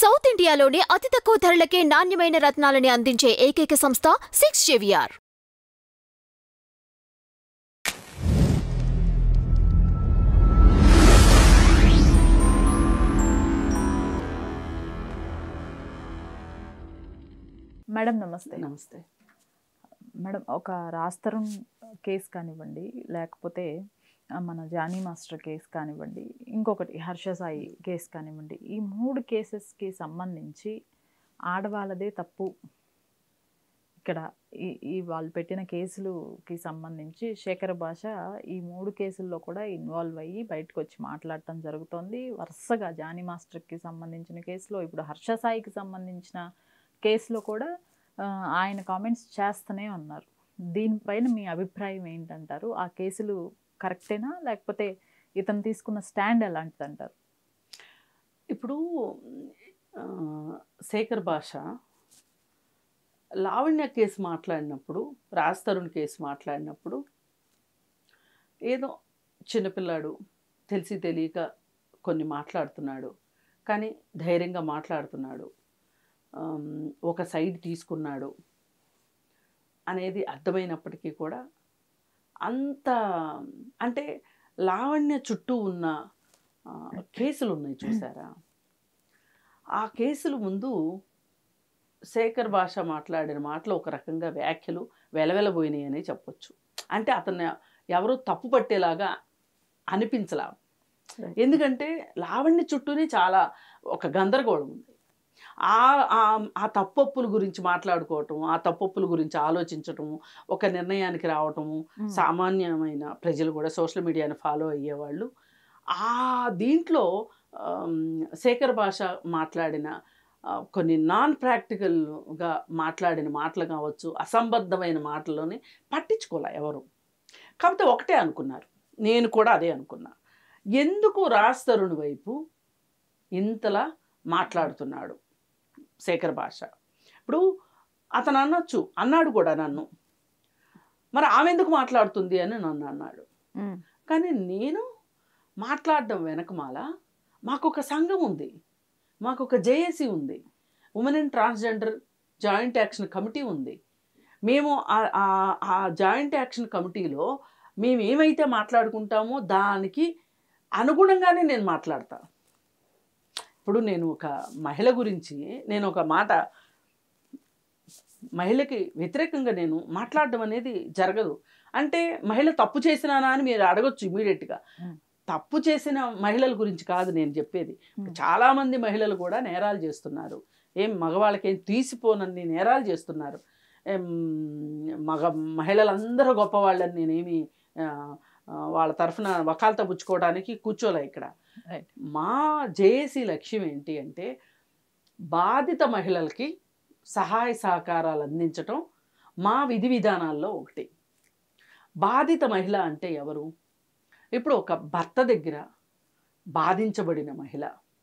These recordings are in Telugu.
సౌత్ ఇండియాలోనే అతి తక్కువ ధరలకే నాణ్యమైన రత్నాలని అందించే ఏకైక సంస్థ సిక్స్ జేవిఆర్ మేడం నమస్తే నమస్తే మేడం ఒక రాస్తరుణ్ కేసు కానివ్వండి లేకపోతే ఆ, మన జానీ మాస్టర్ కేసు కానివ్వండి ఇంకొకటి హర్ష సాయి కేసు కానివ్వండి ఈ మూడు కేసెస్కి సంబంధించి ఆడవాళ్ళదే తప్పు ఇక్కడ ఈ ఈ వాళ్ళు పెట్టిన కేసులుకి సంబంధించి శేఖర భాష ఈ మూడు కేసుల్లో కూడా ఇన్వాల్వ్ అయ్యి బయటకు వచ్చి మాట్లాడటం జరుగుతోంది వరుసగా జానీ మాస్టర్కి సంబంధించిన కేసులో ఇప్పుడు హర్ష సాయికి సంబంధించిన కేసులో కూడా ఆ, ఆయన కామెంట్స్ చేస్తూనే ఉన్నారు దీనిపైన మీ అభిప్రాయం ఏంటంటారు ఆ కేసులు కరెక్టేనా లేకపోతే ఇతను తీసుకున్న స్టాండ్ ఎలాంటిది అంటారు ఇప్పుడు ఆ, శేఖర్ భాష లావణ్య కేసు మాట్లాడినప్పుడు రాజ్ తరుణ్ కేసు మాట్లాడినప్పుడు ఏదో చిన్నపిల్లాడు తెలిసి తెలియక కొన్ని మాట్లాడుతున్నాడు కానీ ధైర్యంగా మాట్లాడుతున్నాడు ఆమ్, ఒక సైడ్ తీసుకున్నాడు అనేది అర్థమైనప్పటికీ కూడా అంత అంటే లావణ్య చుట్టూ ఉన్న ఆ, కేసులు ఉన్నాయి చూసారా ఆ కేసులు ముందు శేఖర్ భాష మాట్లాడిన మాటలు ఒక రకంగా వ్యాఖ్యలు వెలవెలబోయినాయి అని చెప్పొచ్చు అంటే అతను ఎవరో తప్పు పట్టేలాగా అనిపించలా ఎందుకంటే లావణ్య చుట్టూనే చాలా ఒక గందరగోళం ఉంది ఆ ఆ- ఆ తప్పొప్పుల గురించి మాట్లాడుకోవటం ఆ తప్పొప్పుల గురించి ఆలోచించటము ఒక నిర్ణయానికి రావటము సామాన్యమైన ప్రజలు కూడా సోషల్ మీడియాని ఫాలో అయ్యేవాళ్ళు ఆ దీంట్లో ఆమ్, శేఖర్ భాష మాట్లాడిన ఆ, కొన్ని నాన్ ప్రాక్టికల్గా మాట్లాడిన మాటలు కావచ్చు అసంబద్ధమైన మాటల్లోని పట్టించుకోలే ఎవరు కాకపోతే ఒకటే అనుకున్నారు నేను కూడా అదే అనుకున్నా ఎందుకు రాజ్ తరుణ్ వైపు ఇంతలా మాట్లాడుతున్నాడు శేఖర్ భాష ఇప్పుడు అతను అనొచ్చు అన్నాడు కూడా నన్ను మరి ఆమె ఎందుకు మాట్లాడుతుంది అని నన్ను అన్నాడు కానీ నేను మాట్లాడడం వెనకమాల మాకు ఒక సంఘం ఉంది మాకు ఒక జేఏసీ ఉంది women and transgender joint action committee ఉంది మేము ఆ- ఆ- ఆ జాయింట్ యాక్షన్ కమిటీలో మేము ఏమైతే మాట్లాడుకుంటామో దానికి అనుగుణంగానే నేను మాట్లాడతా ఇప్పుడు నేను ఒక మహిళ గురించి నేను ఒక మాట మహిళకి వ్యతిరేకంగా నేను మాట్లాడడం అనేది జరగదు అంటే మహిళ తప్పు చేసినానా అని మీరు అడగొచ్చు ఇమీడియట్గా Hmm. తప్పు చేసిన మహిళల గురించి కాదు నేను చెప్పేది Hmm. చాలా మంది మహిళలు కూడా నేరాలు చేస్తున్నారు ఏం మగవాళ్ళకేం తీసిపోనన్ని నేరాలు చేస్తున్నారు ఏం మగ మహిళలందరూ గొప్పవాళ్ళని నేనేమి ఆ, ఆ, వాళ్ళ తరఫున వకాలత పుచ్చుకోవడానికి కూర్చోలే ఇక్కడ Right. మా జేఏసీ లక్ష్యం ఏంటి అంటే బాధిత మహిళలకి సహాయ సహకారాలు అందించటం మా విధి విధానాల్లో ఒకటి బాధిత మహిళ అంటే ఎవరు ఇప్పుడు ఒక భర్త దగ్గర బాధించబడిన మహిళ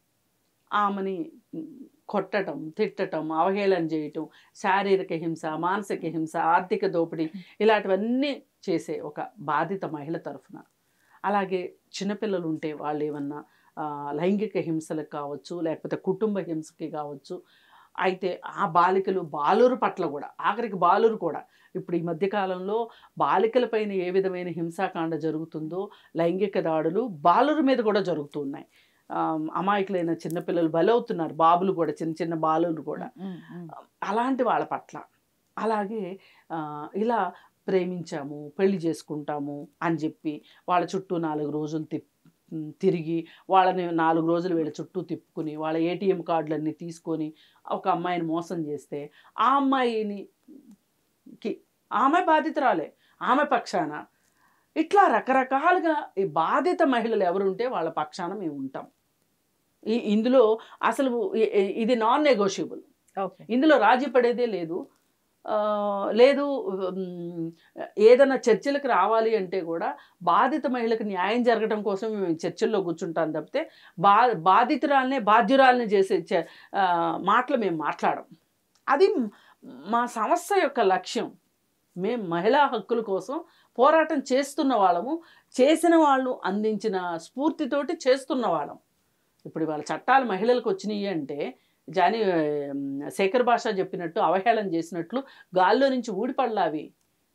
ఆమెని కొట్టటం తిట్టటం అవహేళన చేయటం శారీరక హింస మానసిక హింస ఆర్థిక దోపిడీ ఇలాంటివన్నీ చేసే ఒక బాధిత మహిళ తరఫున అలాగే చిన్నపిల్లలు ఉంటే వాళ్ళు ఏమన్నా ఆ, లైంగిక హింసలకు కావచ్చు లేకపోతే కుటుంబ హింసకి కావచ్చు అయితే ఆ బాలికలు బాలురు పట్ల కూడా ఆఖరికి బాలురు కూడా ఇప్పుడు ఈ మధ్యకాలంలో బాలికలపైన ఏ విధమైన హింసాకాండ జరుగుతుందో లైంగిక దాడులు బాలురు మీద కూడా జరుగుతున్నాయి ఆ, అమాయకులైన చిన్నపిల్లలు బలవుతున్నారు బాబులు కూడా చిన్న చిన్న బాలురు కూడా అలాంటి వాళ్ళ పట్ల అలాగే ఆ, ఇలా ప్రేమించాము పెళ్లి చేసుకుంటాము అని చెప్పి వాళ్ళ చుట్టూ నాలుగు రోజులు తిప్ తిరిగి వాళ్ళని నాలుగు రోజులు వీళ్ళ చుట్టూ తిప్పుకుని వాళ్ళ ఏటీఎం కార్డులన్నీ తీసుకొని ఒక అమ్మాయిని మోసం చేస్తే ఆ అమ్మాయిని కి ఆమె బాధితురాలే ఆమె పక్షాన ఇట్లా రకరకాలుగా ఈ బాధిత మహిళలు ఎవరుంటే వాళ్ళ పక్షాన మేము ఉంటాం ఈ ఇందులో అసలు ఇ- ఇ- ఇది నాన్ నెగోషియబుల్ ఓకే ఇందులో రాజీ పడేదే లేదు ఆ, లేదు ఉమ్, ఏదైనా చర్చలకు రావాలి అంటే కూడా బాధిత మహిళకు న్యాయం జరగడం కోసం మేము చర్చల్లో కూర్చుంటాం తప్పితే బా బాధితురాలనే బాధ్యురాలనే చేసే చ- ఆ, మాటలు మేము మాట్లాడం అది మా సంస్థ యొక్క లక్ష్యం మేము మహిళా హక్కుల కోసం పోరాటం చేస్తున్న వాళ్ళము చేసిన వాళ్ళు అందించిన స్ఫూర్తితోటి చేస్తున్న వాళ్ళం ఇప్పుడు ఇవాళ చట్టాలు మహిళలకు వచ్చినాయి అంటే జాని ఆ, శేఖర్ భాష చెప్పినట్టు అవహేళన చేసినట్లు గాల్లో నుంచి ఊడిపడలా అవి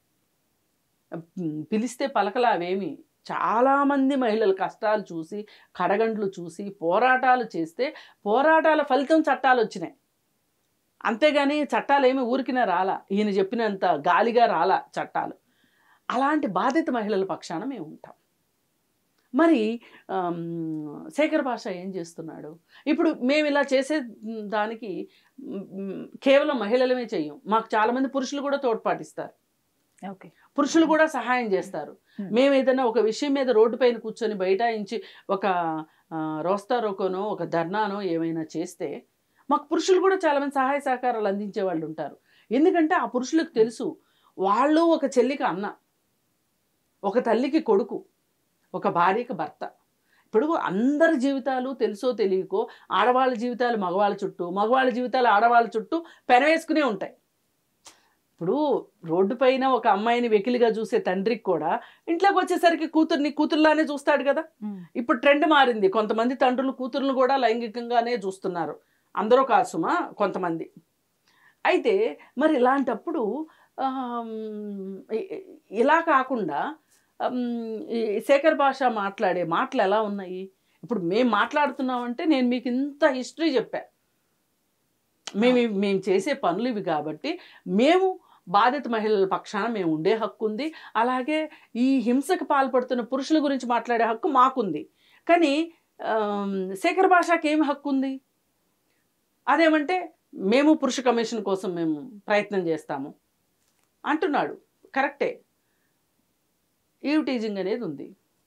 ఉమ్, పిలిస్తే పలకలా అవేమి చాలామంది మహిళల కష్టాలు చూసి కడగండ్లు చూసి పోరాటాలు చేస్తే పోరాటాల ఫలితం చట్టాలు వచ్చినాయి అంతేగాని చట్టాలు ఏమి ఊరికినా రాలా ఈయన చెప్పినంత గాలిగా రాలా చట్టాలు అలాంటి బాధిత మహిళల పక్షాన మేము ఉంటాం మరి ఆమ్, శేఖర్ భాష ఏం చేస్తున్నాడు ఇప్పుడు మేము ఇలా చేసే దానికి మ్, కేవలం మహిళలమే చెయ్యం మాకు చాలామంది పురుషులు కూడా తోడ్పాటిస్తారు ఓకే పురుషులు కూడా సహాయం చేస్తారు Hmm. మేము ఏదైనా ఒక విషయం మీద రోడ్డు పైన కూర్చొని బైఠాయించి ఒక ఆ, రోస్తా రోకోనో ఒక ధర్నానో ఏమైనా చేస్తే మాకు పురుషులు కూడా చాలామంది సహాయ సహకారాలు అందించే వాళ్ళు ఉంటారు ఎందుకంటే ఆ పురుషులకు తెలుసు వాళ్ళు ఒక చెల్లికి అన్న ఒక తల్లికి కొడుకు ఒక భార్యకి భర్త ఇప్పుడు అందరి జీవితాలు తెలుసో తెలియకో ఆడవాళ్ళ జీవితాలు మగవాళ్ళ చుట్టూ మగవాళ్ళ జీవితాలు ఆడవాళ్ళ చుట్టూ పెనవేసుకునే ఉంటాయి ఇప్పుడు రోడ్డు పైన ఒక అమ్మాయిని వెకిలిగా చూసే తండ్రికి కూడా ఇంట్లోకి వచ్చేసరికి కూతుర్ని కూతుర్లానే చూస్తాడు కదా ఇప్పుడు ట్రెండ్ మారింది కొంతమంది తండ్రులు కూతుర్లను కూడా లైంగికంగానే చూస్తున్నారు అందరూ కాదు సుమా కొంతమంది అయితే మరి ఇలాంటప్పుడు ఆమ్, ఇ- ఇలా కాకుండా ఆమ్, ఈ శేఖర్ భాష మాట్లాడే మాటలు ఎలా ఉన్నాయి ఇప్పుడు మేము మాట్లాడుతున్నామంటే నేను మీకు ఇంత హిస్టరీ చెప్పా మేము ఇవి- మేము చేసే పనులు ఇవి కాబట్టి మేము బాధిత మహిళల పక్షాన మేము ఉండే హక్కు ఉంది అలాగే ఈ హింసకు పాల్పడుతున్న పురుషుల గురించి మాట్లాడే హక్కు మాకుంది కానీ ఆమ్, శేఖర్ భాషకి ఏమి హక్కు ఉంది అదేమంటే మేము పురుష కమిషన్ కోసం మేము ప్రయత్నం చేస్తాము అంటున్నాడు కరెక్టే ఈవ్ టీజింగ్ అనేది ఉంది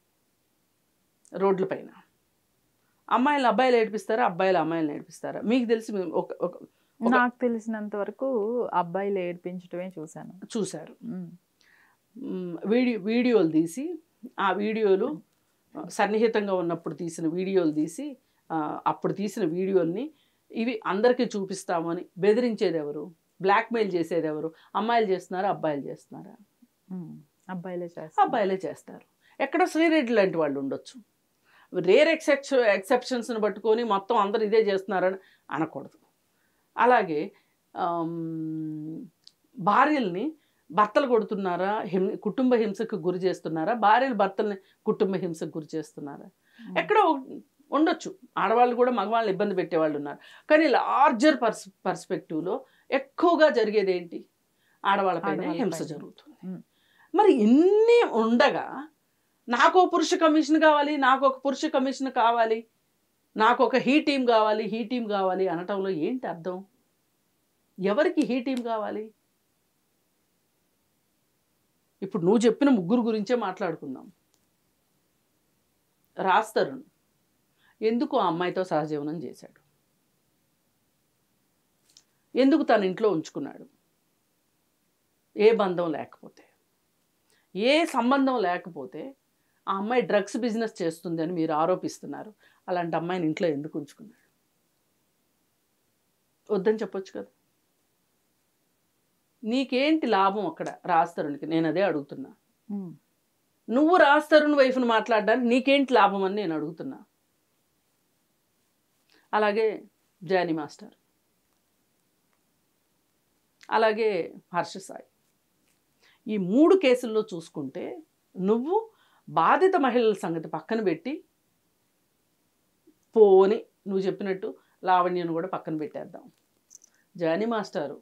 రోడ్ల పైన అమ్మాయిలు అబ్బాయిలు ఏడిపిస్తారా అబ్బాయిలు అమ్మాయిలు ఏడిపిస్తారా మీకు తెలిసి మీ- ఒక ఒక- ఒక- నాకు తెలిసినంత వరకు అబ్బాయిలు ఏడిపించడమే చూశాను చూశారు ఉమ్. మ్, వీడియో వీడియోలు తీసి ఆ వీడియోలు ఆ, సన్నిహితంగా ఉన్నప్పుడు తీసిన వీడియోలు తీసి ఆ, అప్పుడు తీసిన వీడియోల్ని ఇవి అందరికీ చూపిస్తామని బెదిరించేది ఎవరు బ్లాక్మెయిల్ చేసేది ఎవరు అమ్మాయిలు చేస్తున్నారా అబ్బాయిలు చేస్తున్నారా ఉమ్. అబ్బాయిలే చేస్తారు అబ్బాయిలే చేస్తారు ఎక్కడో శ్రీరెడ్డి లాంటి వాళ్ళు ఉండొచ్చు రేర్ ఎక్సెప్ష ఎక్సెప్షన్స్ని పట్టుకొని మొత్తం అందరు ఇదే చేస్తున్నారని అనకూడదు అలాగే ఆమ్, భార్యల్ని భర్తలు కొడుతున్నారా హిం కుటుంబ హింసకు గురి చేస్తున్నారా భార్యలు భర్తల్ని కుటుంబ హింసకు గురి చేస్తున్నారా ఎక్కడో ఒక- ఉండొచ్చు ఆడవాళ్ళు కూడా మగవాళ్ళని ఇబ్బంది పెట్టేవాళ్ళు ఉన్నారు కానీ లార్జర్ పర్స్ పర్స్పెక్టివ్లో ఎక్కువగా జరిగేది ఏంటి ఆడవాళ్ళపైన ఆడవాళ్ళపైన. హింస జరుగుతుంది ఉమ్. మరి ఇన్ని ఉండగా నాకు ఒక పురుష కమిషన్ కావాలి నాకు ఒక పురుష కమిషన్ కావాలి నాకు ఒక హీ టీం కావాలి హీ టీం కావాలి అనటంలో ఏంటి అర్థం ఎవరికి హీ టీం కావాలి ఇప్పుడు నువ్వు చెప్పిన ముగ్గురు గురించే మాట్లాడుకుందాం రాజ్ తరుణ్ ఎందుకు ఆ అమ్మాయితో సహజీవనం చేశాడు ఎందుకు తన ఇంట్లో ఉంచుకున్నాడు ఏ బంధం లేకపోతే ఏ సంబంధం లేకపోతే ఆ అమ్మాయి డ్రగ్స్ బిజినెస్ చేస్తుంది అని మీరు ఆరోపిస్తున్నారు అలాంటి అమ్మాయిని ఇంట్లో ఎందుకు ఉంచుకున్నాడు వద్దని చెప్పొచ్చు కదా నీకేంటి లాభం అక్కడ రాస్తరునికి నేను అదే అడుగుతున్నా ఉమ్. నువ్వు రాస్తరుని వైఫ్ను మాట్లాడడానికి నీకేంటి లాభం అని నేను అడుగుతున్నా అలాగే జానీ మాస్టర్ అలాగే హర్ష సాయి ఈ మూడు కేసుల్లో చూసుకుంటే నువ్వు బాధిత మహిళల సంగతి పక్కన పెట్టి పోని నువ్వు చెప్పినట్టు లావణ్యను కూడా పక్కన పెట్టేద్దాం జానీ మాస్టారు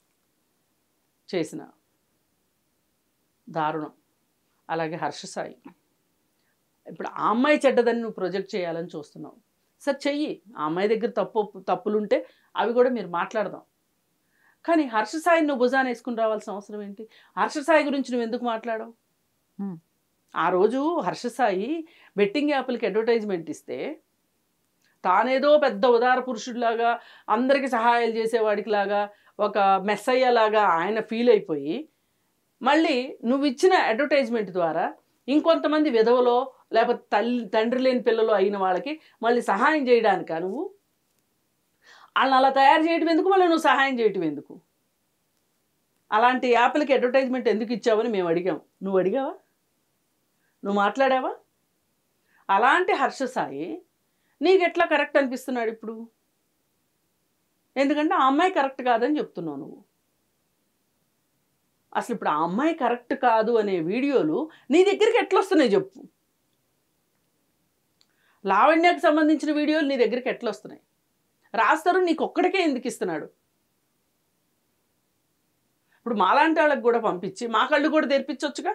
చేసిన దారుణం అలాగే హర్ష సాయి ఇప్పుడు ఆ అమ్మాయి చెడ్డదని నువ్వు ప్రొజెక్ట్ చేయాలని చూస్తున్నావు సరే చెయ్యి ఆ అమ్మాయి దగ్గర తప్పు తప్పులుంటే అవి కూడా మీరు మాట్లాడదాం కానీ హర్ష సాయి నువ్వు భుజాన్ని వేసుకుని రావాల్సిన అవసరం ఏంటి హర్ష సాయి గురించి నువ్వు ఎందుకు మాట్లాడవు Hmm. ఆ రోజు హర్ష సాయి బెట్టింగ్ యాప్లకి అడ్వర్టైజ్మెంట్ ఇస్తే తానేదో పెద్ద ఉదార పురుషుడిలాగా అందరికీ సహాయాలు చేసేవాడికి లాగా ఒక మెస్సయ్య లాగా ఆయన ఫీల్ అయిపోయి మళ్ళీ నువ్వు ఇచ్చిన అడ్వర్టైజ్మెంట్ ద్వారా ఇంకొంతమంది విధవలో లేకపోతే తల్లి తండ్రి లేని పిల్లలు అయిన వాళ్ళకి మళ్ళీ సహాయం చేయడానికా నువ్వు వాళ్ళని అలా తయారు చేయడం ఎందుకు మళ్ళీ నువ్వు సహాయం చేయటం ఎందుకు అలాంటి యాప్లకి అడ్వర్టైజ్మెంట్ ఎందుకు ఇచ్చావని మేము అడిగాం నువ్వు అడిగావా నువ్వు మాట్లాడావా అలాంటి హర్ష సాయి నీకు ఎట్లా కరెక్ట్ అనిపిస్తున్నాడు ఇప్పుడు ఎందుకంటే ఆ అమ్మాయి కరెక్ట్ కాదని చెప్తున్నావు నువ్వు అసలు ఇప్పుడు ఆ అమ్మాయి కరెక్ట్ కాదు అనే వీడియోలు నీ దగ్గరికి ఎట్లా వస్తున్నాయి చెప్పు లావణ్యకు సంబంధించిన వీడియోలు నీ దగ్గరికి ఎట్లా వస్తున్నాయి రాస్తారు నీకు ఒక్కడికే ఎందుకు ఇస్తున్నాడు ఇప్పుడు మాలాంటి వాళ్ళకి కూడా పంపించి మా కళ్ళు కూడా తెరిపించవచ్చుగా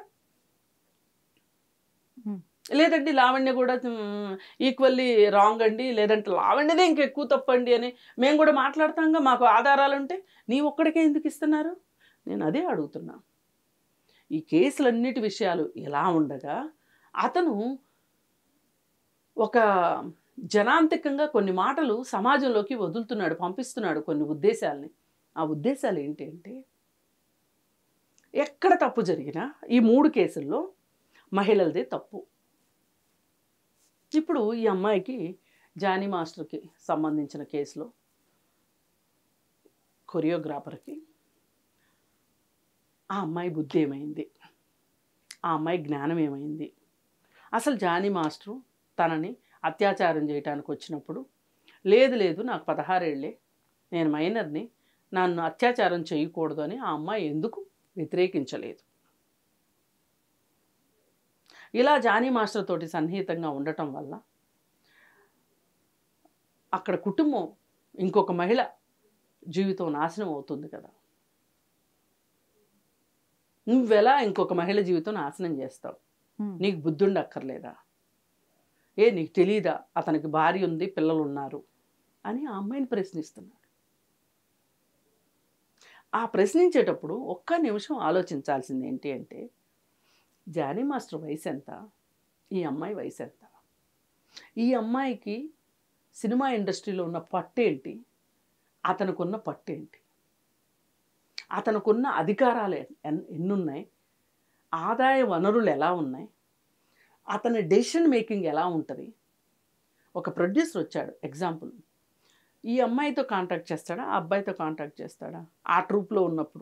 Hmm. లేదండి లావణ్య కూడా ఈక్వల్లీ రాంగ్ అండి లేదంటే లావణ్యదే ఇంకెక్కువ తప్పండి అని మేము కూడా మాట్లాడతాంగా మాకు ఆధారాలు ఉంటే నీ ఒక్కడికే ఎందుకు ఇస్తున్నారు నేను అదే అడుగుతున్నా ఈ కేసులన్నిటి విషయాలు ఎలా ఉండగా అతను ఒక జనాంతికంగా కొన్ని మాటలు సమాజంలోకి వదులుతున్నాడు పంపిస్తున్నాడు కొన్ని ఉద్దేశాలని ఆ ఉద్దేశాలు ఏంటి అంటే ఎక్కడ తప్పు జరిగినా ఈ మూడు కేసుల్లో మహిళలదే తప్పు ఇప్పుడు ఈ అమ్మాయికి జానీ మాస్టర్కి సంబంధించిన కేసులో కొరియోగ్రాఫర్కి ఆ అమ్మాయి బుద్ధి ఏమైంది ఆ అమ్మాయి జ్ఞానం ఏమైంది అసలు జానీ మాస్టరు తనని అత్యాచారం చేయడానికి వచ్చినప్పుడు లేదు లేదు నాకు పదహారేళ్ళే నేను మైనర్ని నన్ను అత్యాచారం చేయకూడదు అని ఆ అమ్మాయి ఎందుకు వ్యతిరేకించలేదు ఇలా జానీ మాస్టర్ తోటి సన్నిహితంగా ఉండటం వల్ల అక్కడ కుటుంబం ఇంకొక మహిళ జీవితం నాశనం అవుతుంది కదా నువ్వెలా ఇంకొక మహిళ జీవితం నాశనం చేస్తావు ఉమ్. నీకు బుద్ధుండి అక్కర్లేదా ఏ నీకు తెలీదా అతనికి భార్య ఉంది పిల్లలు ఉన్నారు అని ఆ అమ్మాయిని ప్రశ్నిస్తున్నాడు ఆ ప్రశ్నించేటప్పుడు ఒక్క నిమిషం ఆలోచించాల్సింది ఏంటి అంటే జానీ మాస్టర్ వయసు ఎంత ఈ అమ్మాయి వయసు ఎంత ఈ అమ్మాయికి సినిమా ఇండస్ట్రీలో ఉన్న పట్టేంటి అతనుకున్న పట్టేంటి అతనుకున్న అధికారాలు ఎన్- ఎన్నున్నాయి ఆదాయ వనరులు ఎలా ఉన్నాయి అతని డెసిషన్ మేకింగ్ ఎలా ఉంటుంది ఒక ప్రొడ్యూసర్ వచ్చాడు ఎగ్జాంపుల్ ఈ అమ్మాయితో కాంటాక్ట్ చేస్తాడా ఆ అబ్బాయితో కాంటాక్ట్ చేస్తాడా ఆ ట్రూప్లో ఉన్నప్పుడు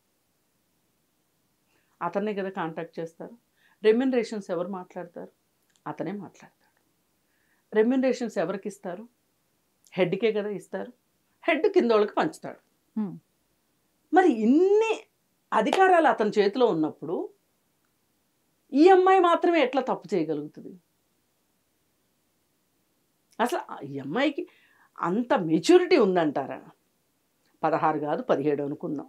అతన్నే కదా కాంటాక్ట్ చేస్తారు రెమ్యునరేషన్స్ ఎవరు మాట్లాడతారు అతనే మాట్లాడతాడు రెమ్యునరేషన్స్ ఎవరికి ఇస్తారు హెడ్కే కదా ఇస్తారు హెడ్ కింద వాళ్ళకి పంచుతాడు ఉమ్. మరి ఇన్ని అధికారాలు అతని చేతిలో ఉన్నప్పుడు ఈ అమ్మాయి మాత్రమే ఎట్లా తప్పు చేయగలుగుతుంది అసలు ఆ ఈ అమ్మాయికి అంత మెచ్యూరిటీ ఉందంటారా పదహారు కాదు పదిహేడు అనుకుందాం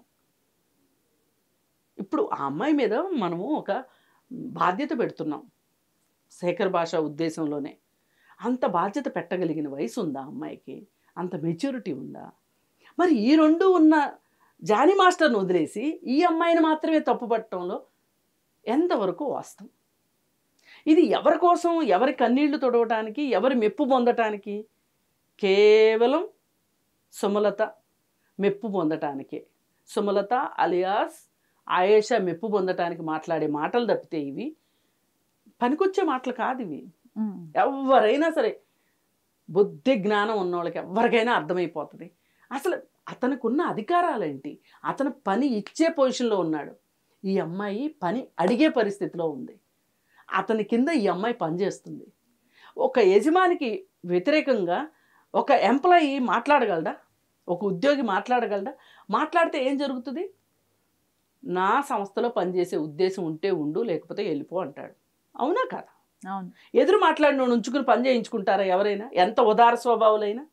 ఇప్పుడు ఆ అమ్మాయి మీద మనము ఒక బాధ్యత పెడుతున్నాం శేఖర్ భాష ఉద్దేశంలోనే అంత బాధ్యత పెట్టగలిగిన వయసు ఉందా ఆ అమ్మాయికి అంత మెచ్యూరిటీ ఉందా మరి ఈ రెండు ఉన్న జానీ మాస్టర్ను వదిలేసి ఈ అమ్మాయిని మాత్రమే తప్పుపట్టడంలో ఎంతవరకు వాస్తవం ఇది ఎవరి కోసం ఎవరి కన్నీళ్లు తొడవటానికి ఎవరి మెప్పు పొందటానికి కేవలం సుమలత మెప్పు పొందటానికే సుమలత అలియాస్ ఆయేషా మెప్పు పొందటానికి మాట్లాడే మాటలు తప్పితే ఇవి పనికొచ్చే మాటలు కాదు ఇవి ఉమ్. ఎవరైనా సరే బుద్ధి జ్ఞానం ఉన్న వాళ్ళకి ఎవరికైనా అర్థమైపోతుంది అసలు అతనికి ఉన్న అధికారాలేంటి అతను పని ఇచ్చే పొజిషన్లో ఉన్నాడు ఈ అమ్మాయి పని అడిగే పరిస్థితిలో ఉంది అతని కింద ఈ అమ్మాయి పనిచేస్తుంది ఒక యజమానికి వ్యతిరేకంగా ఒక ఎంప్లాయీ మాట్లాడగలడా ఒక ఉద్యోగి మాట్లాడగలడా మాట్లాడితే ఏం జరుగుతుంది నా సంస్థలో పనిచేసే ఉద్దేశం ఉంటే ఉండు లేకపోతే వెళ్ళిపో అంటాడు అవునా కాదా అవును ఎదురు మాట్లాడిన ఉంచుకుని పని చేయించుకుంటారా ఎవరైనా ఎంత ఉదార స్వభావాలైనా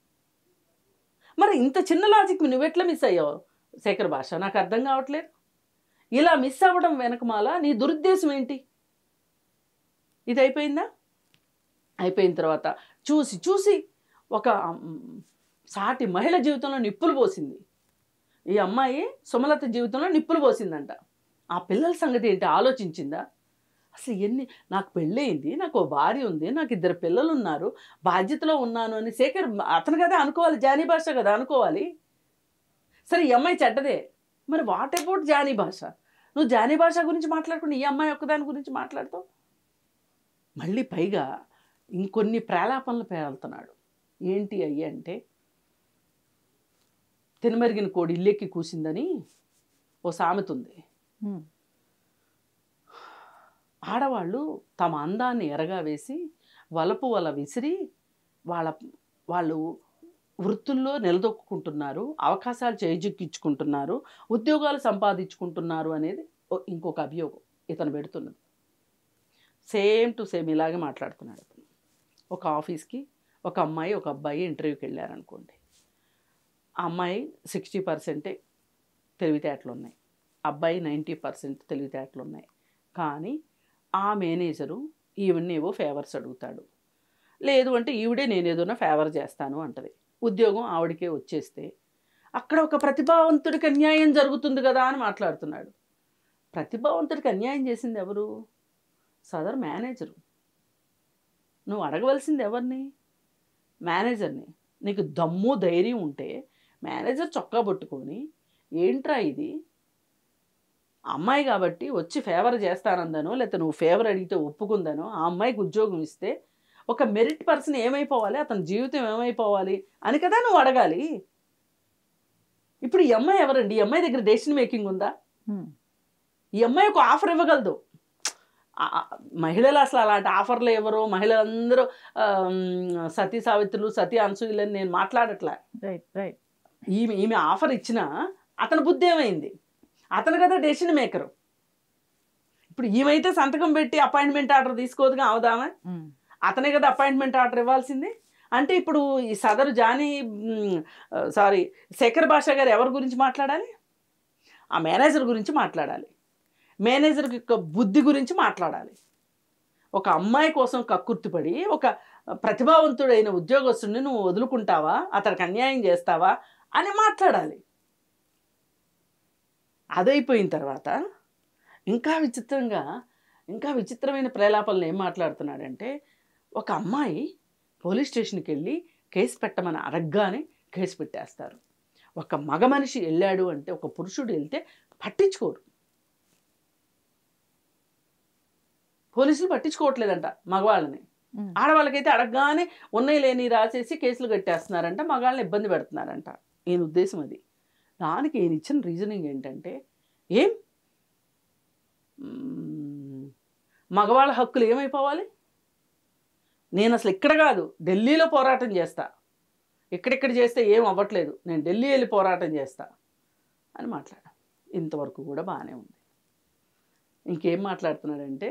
మరి ఇంత చిన్న లాజిక్ నువ్వెట్లా మిస్ అయ్యావు శేఖర్ భాష నాకు అర్థం కావట్లేదు ఇలా మిస్ అవ్వడం వెనకమాల నీ దురుద్దేశం ఏంటి ఇది అయిపోయిందా అయిపోయిన తర్వాత చూసి చూసి ఒక మ్, సాటి మహిళ జీవితంలో నిప్పులు పోసింది ఈ అమ్మాయి సుమలత జీవితంలో నిప్పులు పోసిందంట ఆ పిల్లల సంగతి ఏంటి ఆలోచించిందా అసలు ఎన్ని నాకు పెళ్ళయింది నాకు ఓ భార్య ఉంది నాకు ఇద్దరు పిల్లలు ఉన్నారు బాధ్యతలో ఉన్నాను అని శేఖర్ అతను కదా అనుకోవాలి జానీ భాష కదా అనుకోవాలి సరే ఈ అమ్మాయి చెడ్డదే మరి వాట్ అబౌట్ జానీ భాష నువ్వు జానీ భాష గురించి మాట్లాడుకుని ఈ అమ్మాయి ఒక్కదాని గురించి మాట్లాడతావు మళ్ళీ పైగా ఇంకొన్ని ప్రేలాపనలు పేలుతున్నాడు ఏంటి అయ్యి అంటే తినమరిగిన కోడి ఇల్లెక్కి కూసిందని ఓ సామెత ఉంది ఉమ్. ఆడవాళ్ళు తమ అందాన్ని ఎరగా వేసి వలపు వల విసిరి వాళ్ళ వాళ్ళు వృత్తుల్లో నిలదొక్కుంటున్నారు అవకాశాలు చేజిక్కించుకుంటున్నారు ఉద్యోగాలు సంపాదించుకుంటున్నారు అనేది ఓ- ఇంకొక అభియోగం ఇతను పెడుతున్నది సేమ్ టు సేమ్ ఇలాగే మాట్లాడుతున్నాడు అతను ఒక ఆఫీస్కి ఒక అమ్మాయి ఒక అబ్బాయి ఇంటర్వ్యూకి వెళ్ళారనుకోండి ఆ అమ్మాయి సిక్స్టీ పర్సెంటే తెలివితేటలు ఉన్నాయి అబ్బాయి నైంటీ పర్సెంట్ తెలివితేటలు ఉన్నాయి కానీ ఆ మేనేజరు ఈవెన్నేవో ఫేవర్స్ అడుగుతాడు లేదు అంటే ఈవిడే నేను ఏదైనా ఫేవర్ చేస్తాను అంటది ఉద్యోగం ఆవిడకే వచ్చేస్తే అక్కడ ఒక ప్రతిభావంతుడికి అన్యాయం జరుగుతుంది కదా అని మాట్లాడుతున్నాడు ప్రతిభావంతుడికి అన్యాయం చేసింది ఎవరు సదర్ మేనేజరు నువ్వు అడగవలసింది ఎవరిని మేనేజర్ని నీకు దమ్ము ధైర్యం ఉంటే మేనేజర్ చొక్కా పట్టుకొని ఏంట్రా ఇది అమ్మాయి కాబట్టి వచ్చి ఫేవర్ చేస్తానందనో లేకపోతే నువ్వు ఫేవర్ అడిగితే ఒప్పుకుందనో ఆ అమ్మాయికి ఉద్యోగం ఇస్తే ఒక మెరిట్ పర్సన్ ఏమైపోవాలి అతని జీవితం ఏమైపోవాలి అని కదా నువ్వు అడగాలి ఇప్పుడు ఈ అమ్మాయి ఎవరండి ఈ అమ్మాయి దగ్గర డెసిషన్ మేకింగ్ ఉందా ఉమ్. ఈ అమ్మాయి ఒక ఆఫర్ ఇవ్వగలదు ఆ- ఆ- మహిళలు అసలు అలాంటి ఆఫర్లు ఎవరో మహిళలందరూ ఆమ్, సతీ సావిత్రులు సతీ అనసూయలని నేను మాట్లాడట్లే రైట్ రైట్ ఈమె ఈమె ఆఫర్ ఇచ్చినా అతని బుద్ధి ఏమైంది అతను కదా డెసిషన్ మేకరు ఇప్పుడు ఈమెయితే సంతకం పెట్టి అపాయింట్మెంట్ ఆర్డర్ తీసుకోదుగా అవదామా ఉమ్. అతనే కదా అపాయింట్మెంట్ ఆర్డర్ ఇవ్వాల్సింది అంటే ఇప్పుడు ఈ సదరు జానీ సారీ శేఖర్ భాషా గారు ఎవరి గురించి మాట్లాడాలి ఆ మేనేజర్ గురించి మాట్లాడాలి మేనేజర్ యొక్క బుద్ధి గురించి మాట్లాడాలి ఒక అమ్మాయి కోసం కక్కుర్తిపడి ఒక ప్రతిభావంతుడైన ఉద్యోగస్తుడిని నువ్వు వదులుకుంటావా అతనికి అన్యాయం చేస్తావా అని మాట్లాడాలి అదైపోయిన తర్వాత ఇంకా విచిత్రంగా ఇంకా విచిత్రమైన ప్రేలాపనలు ఏం మాట్లాడుతున్నాడంటే ఒక అమ్మాయి పోలీస్ స్టేషన్కి వెళ్ళి కేసు పెట్టమని అడగగానే కేసు పెట్టేస్తారు ఒక మగ మనిషి వెళ్ళాడు అంటే ఒక పురుషుడు వెళ్తే పట్టించుకోరు పోలీసులు పట్టించుకోవట్లేదంట మగవాళ్ళని ఉమ్. ఆడవాళ్ళకైతే అడగగానే ఉన్నాయి లేని రాసేసి కేసులు కట్టేస్తున్నారంట మగాళ్ళని ఇబ్బంది పెడుతున్నారంట ఈయన ఉద్దేశం అది దానికి ఈయన ఇచ్చిన రీజనింగ్ ఏంటంటే ఏం మ్మ్, మగవాళ్ళ హక్కులు ఏమైపోవాలి నేను అసలు ఇక్కడ కాదు ఢిల్లీలో పోరాటం చేస్తా ఇక్కడిక్కడ చేస్తే ఏం అవ్వట్లేదు నేను ఢిల్లీ వెళ్ళి పోరాటం చేస్తా అని మాట్లాడా ఇంతవరకు కూడా బాగానే ఉంది ఇంకేం మాట్లాడుతున్నాడంటే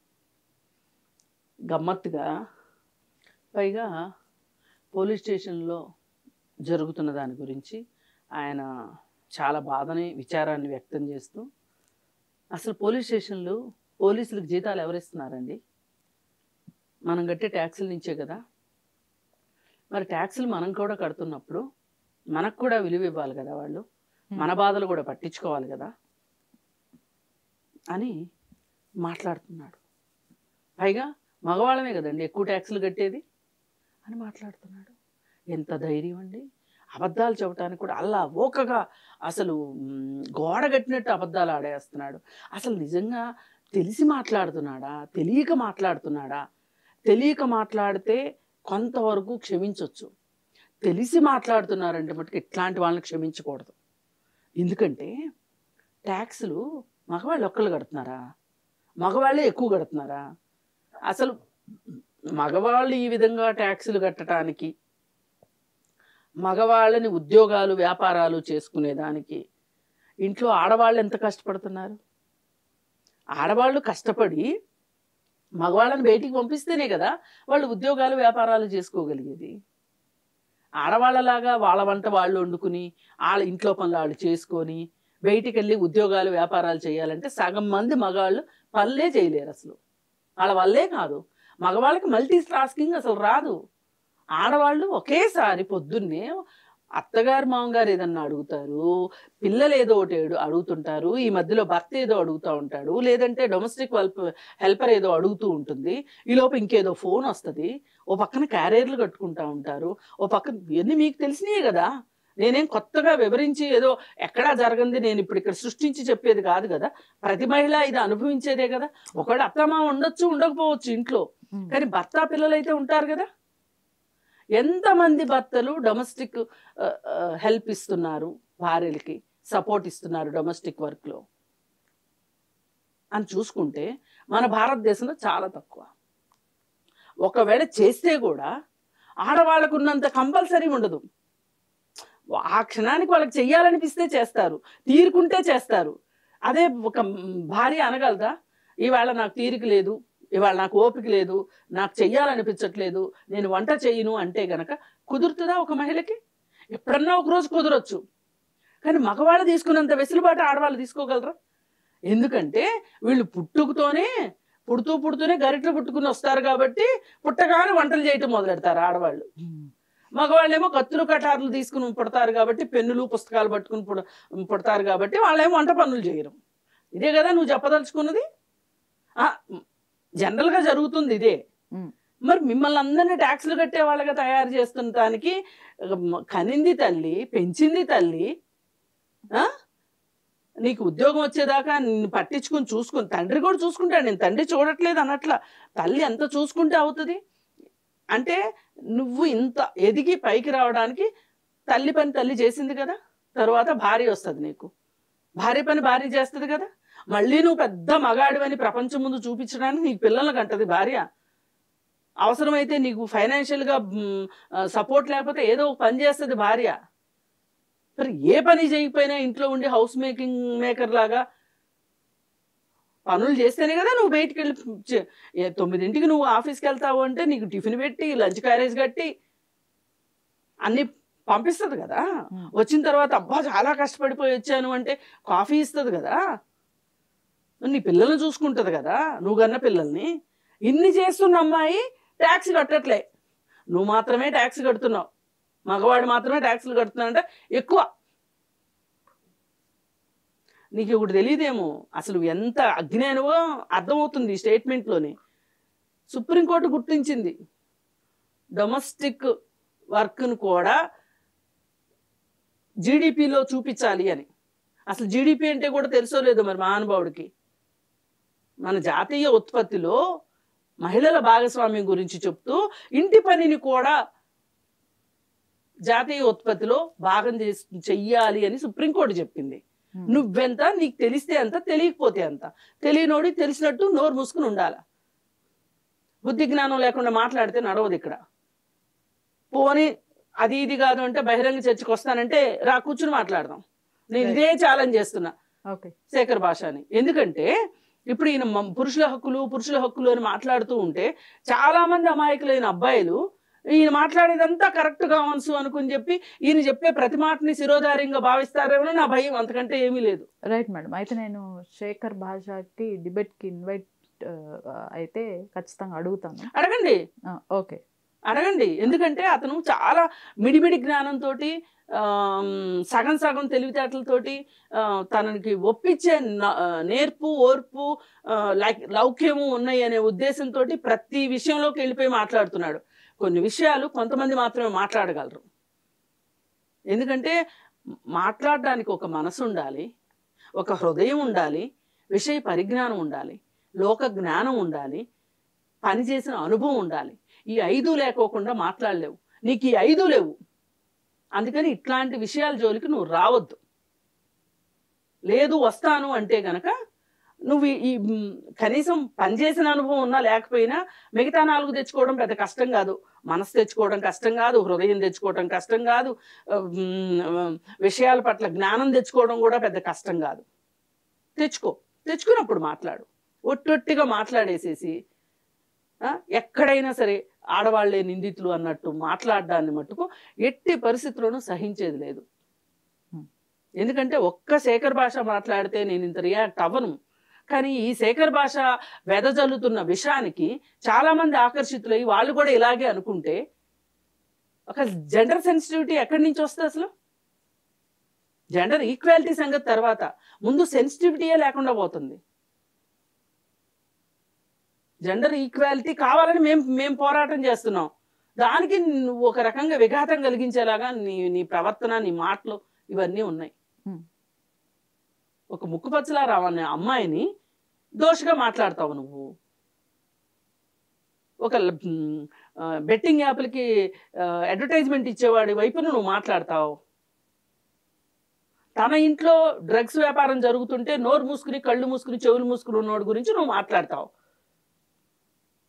గమ్మత్తుగా పైగా పోలీస్ స్టేషన్లో జరుగుతున్న దాని గురించి ఆయన చాలా బాధని విచారాన్ని వ్యక్తం చేస్తూ అసలు పోలీస్ స్టేషన్లు పోలీసులకు జీతాలు ఎవరిస్తున్నారండి మనం కట్టే ట్యాక్సుల నుంచే కదా మరి ట్యాక్సులు మనం కూడా కడుతున్నప్పుడు మనకు కూడా విలువ ఇవ్వాలి కదా వాళ్ళు మన బాధలు కూడా పట్టించుకోవాలి కదా అని మాట్లాడుతున్నాడు పైగా మగవాళ్ళమే కదండి ఎక్కువ ట్యాక్సులు కట్టేది అని మాట్లాడుతున్నాడు ఎంత ధైర్యం అండి అబద్ధాలు చెప్పడానికి కూడా అల్లా ఓకగా అసలు మ్, గోడ కట్టినట్టు అబద్ధాలు ఆడేస్తున్నాడు అసలు నిజంగా తెలిసి మాట్లాడుతున్నాడా తెలియక మాట్లాడుతున్నాడా తెలియక మాట్లాడితే కొంతవరకు క్షమించవచ్చు తెలిసి మాట్లాడుతున్నారంటే మటుకు ఇట్లాంటి వాళ్ళని క్షమించకూడదు ఎందుకంటే ట్యాక్సులు మగవాళ్ళు ఒక్కళ్ళు కడుతున్నారా మగవాళ్ళే ఎక్కువ కడుతున్నారా అసలు మగవాళ్ళు ఈ విధంగా ట్యాక్సులు కట్టడానికి మగవాళ్ళని ఉద్యోగాలు వ్యాపారాలు చేసుకునేదానికి ఇంట్లో ఆడవాళ్ళు ఎంత కష్టపడుతున్నారు ఆడవాళ్ళు కష్టపడి మగవాళ్ళని బయటికి పంపిస్తేనే కదా వాళ్ళు ఉద్యోగాలు వ్యాపారాలు చేసుకోగలిగేది ఆడవాళ్ళలాగా వాళ్ళ వంట వాళ్ళు వండుకుని వాళ్ళ ఇంట్లో పనులు వాళ్ళు చేసుకొని బయటికి వెళ్ళి ఉద్యోగాలు వ్యాపారాలు చేయాలంటే సగం మంది మగవాళ్ళు పనులే చేయలేరు అసలు వాళ్ళ వల్లే కాదు మగవాళ్ళకి మల్టీ టాస్కింగ్ అసలు రాదు ఆడవాళ్ళు ఒకేసారి పొద్దున్నే అత్తగారు మామగారు ఏదన్నా అడుగుతారు పిల్లలు ఏదో ఒకటి ఏడు- అడుగుతుంటారు ఈ మధ్యలో భర్త ఏదో అడుగుతూ ఉంటాడు లేదంటే డొమెస్టిక్ హెల్ప్ హెల్పర్ ఏదో అడుగుతూ ఉంటుంది ఈ లోపు ఇంకేదో ఫోన్ వస్తుంది ఓ పక్కన క్యారియర్లు కట్టుకుంటా ఉంటారు ఓ పక్కన ఇవన్నీ మీకు తెలిసినాయే కదా నేనేం కొత్తగా వివరించి ఏదో ఎక్కడా జరగంది నేను ఇప్పుడు ఇక్కడ సృష్టించి చెప్పేది కాదు కదా ప్రతి మహిళ ఇది అనుభవించేదే కదా ఒకవేళ అత్తమా ఉండొచ్చు ఉండకపోవచ్చు ఇంట్లో ఉమ్. కానీ భర్త పిల్లలు అయితే ఉంటారు కదా ఎంతమంది భర్తలు డొమెస్టిక్ హెల్ప్ ఇస్తున్నారు భార్యలకి సపోర్ట్ ఇస్తున్నారు డొమెస్టిక్ వర్క్లో అని చూసుకుంటే మన భారతదేశంలో చాలా తక్కువ ఒకవేళ చేస్తే కూడా ఆడవాళ్ళకు ఉన్నంత కంపల్సరీ ఉండదు ఆ క్షణానికి వాళ్ళకి చెయ్యాలనిపిస్తే చేస్తారు తీరుకుంటే చేస్తారు అదే ఒక భార్య అనగలదా ఇవాళ నాకు తీరిక లేదు ఇవాళ నాకు ఓపిక లేదు నాకు చెయ్యాలనిపించట్లేదు నేను వంట చెయ్యను అంటే గనక కుదురుతుందా ఒక మహిళకి ఎప్పుడన్నా ఒక రోజు కుదరొచ్చు కానీ మగవాళ్ళు తీసుకున్నంత వెసులుబాటు ఆడవాళ్ళు తీసుకోగలరా ఎందుకంటే వీళ్ళు పుట్టుకతోనే పుడుతూ పుడుతూనే గరిటలు పుట్టుకుని వస్తారు కాబట్టి పుట్టగానే వంటలు చేయటం మొదలెడతారు ఆడవాళ్ళు మగవాళ్ళేమో కత్తులు కటార్లు తీసుకుని పుడతారు కాబట్టి పెన్నులు పుస్తకాలు పట్టుకుని పుడ పుడతారు కాబట్టి వాళ్ళేమో వంట పనులు చేయరు ఇదే కదా నువ్వు చెప్పదలుచుకున్నది ఆ, జనరల్గా జరుగుతుంది ఇదే మ్. మరి మిమ్మల్ని అందరినీ ట్యాక్సులు కట్టే వాళ్ళగా తయారు చేస్తుంటానికి కనింది తల్లి పెంచింది తల్లి ఆ? నీకు ఉద్యోగం వచ్చేదాకా నిన్ను పట్టించుకుని చూసుకుని తండ్రి కూడా చూసుకుంటాడు నేను తండ్రి చూడట్లేదు అన్నట్ల తల్లి ఎంత చూసుకుంటే అవుతుంది అంటే నువ్వు ఇంత ఎదిగి పైకి రావడానికి తల్లి పని తల్లి చేసింది కదా తర్వాత భార్య వస్తుంది నీకు భార్య పని భార్య చేస్తుంది కదా మళ్ళీ నువ్వు పెద్ద మగాడివని ప్రపంచం ముందు చూపించడానికి నీకు పిల్లలకు అంటది భార్య అవసరమైతే నీకు ఫైనాన్షియల్గా సపోర్ట్ లేకపోతే ఏదో ఒక పని చేస్తుంది భార్య మరి ఏ పని చేయకపోయినా ఇంట్లో ఉండి హౌస్ మేకింగ్ మేకర్ లాగా పనులు చేస్తేనే కదా నువ్వు బయటికి వెళ్ళి చే- ఏ తొమ్మిదింటికి నువ్వు ఆఫీస్కి వెళ్తావు అంటే నీకు టిఫిన్ పెట్టి లంచ్ క్యారేజ్ కట్టి అన్ని పంపిస్తుంది కదా మ్. వచ్చిన తర్వాత అబ్బా చాలా కష్టపడిపోయి వచ్చాను అంటే కాఫీ ఇస్తుంది కదా నీ పిల్లల్ని చూసుకుంటుంది కదా నువ్వు కన్న పిల్లల్ని ఇన్ని చేస్తున్న అమ్మాయి ట్యాక్స్ కట్టట్లే నువ్వు మాత్రమే ట్యాక్స్ కడుతున్నావు మగవాడు మాత్రమే ట్యాక్స్లు కడుతున్నావు అంటే ఎక్కువ నీకు ఒకటి తెలియదేమో అసలు ఎంత అజ్ఞానమో అర్థమవుతుంది ఈ స్టేట్మెంట్లోని సుప్రీంకోర్టు గుర్తించింది డొమెస్టిక్ వర్క్ను కూడా జీడిపిలో చూపించాలి అని అసలు జీడిపి అంటే కూడా తెలుసో లేదో మరి మహానుభావుడికి మన జాతీయ ఉత్పత్తిలో మహిళల భాగస్వామ్యం గురించి చెప్తూ ఇంటి పనిని కూడా జాతీయ ఉత్పత్తిలో భాగం చేసి చెయ్యాలి అని సుప్రీంకోర్టు చెప్పింది మ్. నువ్వెంత నీకు తెలిస్తే ఎంత తెలియకపోతే ఎంత తెలియనోడి తెలిసినట్టు నోరు మూసుకుని ఉండాల బుద్ధి జ్ఞానం లేకుండా మాట్లాడితే నడవదు ఇక్కడ పోనీ అది ఇది కాదు అంటే బహిరంగ చర్చకు వస్తానంటే రా కూర్చుని మాట్లాడదాం నేను ఇదే ఛాలెంజ్ చేస్తున్నా ఓకే శేఖర్ భాషని ఎందుకంటే ఇప్పుడు ఈయన మ- పురుషుల హక్కులు పురుషుల హక్కులు అని మాట్లాడుతూ ఉంటే చాలా మంది అమాయకులైన అబ్బాయిలు ఈయన మాట్లాడేదంతా కరెక్ట్ కావచ్చు అనుకుని చెప్పి ఈయన చెప్పే ప్రతి మాటని శిరోధార్యంగా భావిస్తారేమో నా భయం అంతకంటే ఏమీ లేదు రైట్ మేడం అయితే నేను శేఖర్ భాషకి డిబేట్కి ఇన్వైట్ అయితే ఖచ్చితంగా అడుగుతాను అడగండి ఓకే అడగండి ఎందుకంటే అతను చాలా మిడిమిడి జ్ఞానంతో సగం సగం తెలివితేటలతోటి ఆ, తనకి ఒప్పించే న- ఆ, నేర్పు ఓర్పు ఆ, లై- లౌక్యము ఉన్నాయి అనే ఉద్దేశంతో ప్రతి విషయంలోకి వెళ్ళిపోయి మాట్లాడుతున్నాడు కొన్ని విషయాలు కొంతమంది మాత్రమే మాట్లాడగలరు ఎందుకంటే మాట్లాడడానికి ఒక మనసు ఉండాలి ఒక హృదయం ఉండాలి విషయ పరిజ్ఞానం ఉండాలి లోక జ్ఞానం ఉండాలి పనిచేసిన అనుభవం ఉండాలి ఈ ఐదు లేకోకుండా మాట్లాడలేవు నీకు ఈ ఐదు లేవు అందుకని ఇట్లాంటి విషయాల జోలికి నువ్వు రావద్దు లేదు వస్తాను అంటే గనక నువ్వు ఈ- ఈ మ్, కనీసం పనిచేసిన అనుభవం ఉన్నా లేకపోయినా మిగతా నాలుగు తెచ్చుకోవడం పెద్ద కష్టం కాదు మనసు తెచ్చుకోవడం కష్టం కాదు హృదయం తెచ్చుకోవడం కష్టం కాదు ఆ, మ్, విషయాల పట్ల జ్ఞానం తెచ్చుకోవడం కూడా పెద్ద కష్టం కాదు తెచ్చుకో తెచ్చుకున్నప్పుడు మాట్లాడు ఒట్టొట్టిగా మాట్లాడేసేసి ఆ, ఎక్కడైనా సరే ఆడవాళ్లే నిందితులు అన్నట్టు మాట్లాడడాన్ని మట్టుకు ఎట్టి పరిస్థితుల్లోనూ సహించేది లేదు Hmm. ఎందుకంటే ఒక్క శేఖర్ భాష మాట్లాడితే నేను ఇంత రియాక్ట్ అవ్వను కానీ ఈ శేఖర్ భాష వెదజల్లుతున్న విషయానికి చాలా మంది ఆకర్షితులై వాళ్ళు కూడా ఇలాగే అనుకుంటే ఒక జెండర్ సెన్సిటివిటీ ఎక్కడి నుంచి వస్తుంది అసలు జెండర్ ఈక్వాలిటీ సంగతి తర్వాత ముందు సెన్సిటివిటీయే లేకుండా పోతుంది జెండర్ ఈక్వాలిటీ కావాలని మేము మేము పోరాటం చేస్తున్నాం దానికి నువ్వు ఒక రకంగా విఘాతం కలిగించేలాగా నీ నీ ప్రవర్తన నీ మాటలు ఇవన్నీ ఉన్నాయి Hmm. ఒక ముక్కుపచ్చలా రావనే అమ్మాయిని దోషగా మాట్లాడతావు నువ్వు ఒక బెట్టింగ్ యాప్లకి అడ్వర్టైజ్మెంట్ ఇచ్చేవాడి వైపు నువ్వు మాట్లాడతావు తన ఇంట్లో డ్రగ్స్ వ్యాపారం జరుగుతుంటే నోరు మూసుకుని కళ్ళు మూసుకుని చెవులు మూసుకుని ఉన్నోడి గురించి నువ్వు మాట్లాడతావు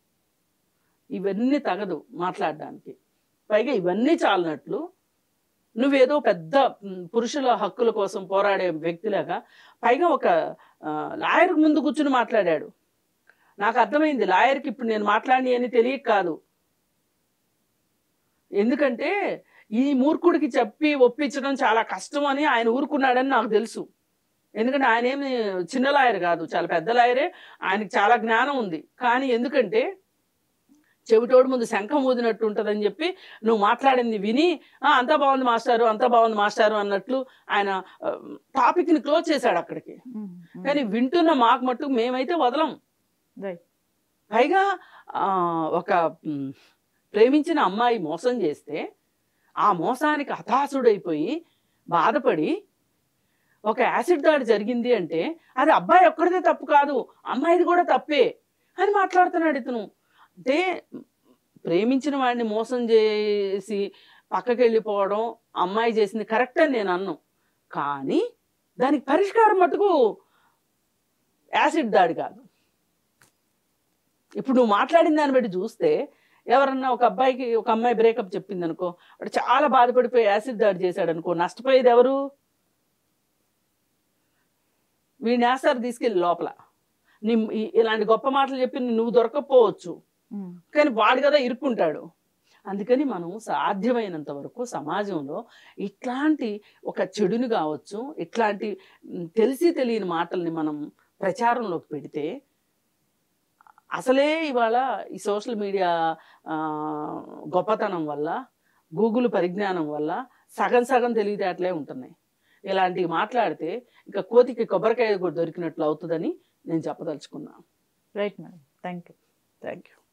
ఇవన్నీ తగదు మాట్లాడడానికి పైగా ఇవన్నీ చాలినట్లు నువ్వేదో పెద్ద మ్, పురుషుల హక్కుల కోసం పోరాడే వ్యక్తిలాగా పైగా ఒక ఆ, లాయర్ ముందు కూర్చుని మాట్లాడాడు నాకు అర్థమైంది లాయర్కి ఇప్పుడు నేను మాట్లాడి అని తెలియక కాదు ఎందుకంటే ఈ మూర్ఖుడికి చెప్పి ఒప్పించడం చాలా కష్టం అని ఆయన ఊరుకున్నాడని నాకు తెలుసు ఎందుకంటే ఆయన ఏమి చిన్న లాయర్ కాదు చాలా పెద్ద లాయరే ఆయనకి చాలా జ్ఞానం ఉంది కానీ ఎందుకంటే చెవిటోడు ముందు శంఖం ఊదినట్టు ఉంటుందని చెప్పి నువ్వు మాట్లాడింది విని "ఆ, అంతా బాగుంది మాస్టారు అంతా బాగుంది మాస్టారు అన్నట్లు ఆయన ఆ, టాపిక్ని క్లోజ్ చేశాడు అక్కడికి కానీ వింటున్న మాకు మట్టుకు మేమైతే వదలం రైట్ పైగా ఆ, ఒక మ్, ప్రేమించిన అమ్మాయి మోసం చేస్తే ఆ మోసానికి హతాశుడైపోయి బాధపడి ఒక యాసిడ్ దాడి జరిగింది అంటే అది అబ్బాయి ఒక్కడిదే తప్పు కాదు అమ్మాయిది కూడా తప్పే అని మాట్లాడుతున్నాడు ఇతను అంటే ప్రేమించిన వాడిని మోసం చేసి పక్కకి వెళ్ళిపోవడం అమ్మాయి చేసింది కరెక్ట్ అని నేను అన్ను కానీ దానికి పరిష్కారం మటుకు యాసిడ్ దాడి కాదు ఇప్పుడు నువ్వు మాట్లాడిన దాన్ని బట్టి చూస్తే ఎవరన్నా ఒక అబ్బాయికి ఒక అమ్మాయి బ్రేకప్ చెప్పింది అనుకో వాడు చాలా బాధపడిపోయి యాసిడ్ దాడి చేశాడు అనుకో నష్టపోయేది ఎవరు వీడిని వేస్తారు తీసుకెళ్ళి లోపల నీ ఈ- ఇలాంటి గొప్ప మాటలు చెప్పి నువ్వు దొరకకపోవచ్చు కానీ వాడు కదా ఇరుక్కుంటాడు అందుకని మనం సాధ్యమైనంత వరకు సమాజంలో ఇట్లాంటి ఒక చెడుని కావచ్చు ఇట్లాంటి మ్, తెలిసి తెలియని మాటల్ని మనం ప్రచారంలోకి పెడితే అసలే ఇవాళ ఈ సోషల్ మీడియా ఆ, గొప్పతనం వల్ల గూగుల్ పరిజ్ఞానం వల్ల సగం సగం తెలివితేటలే ఉంటున్నాయి ఇలాంటివి మాట్లాడితే ఇంకా కోతికి కొబ్బరికాయ కూడా దొరికినట్లు అవుతుందని నేను చెప్పదలుచుకున్నాను right madam thank you thank you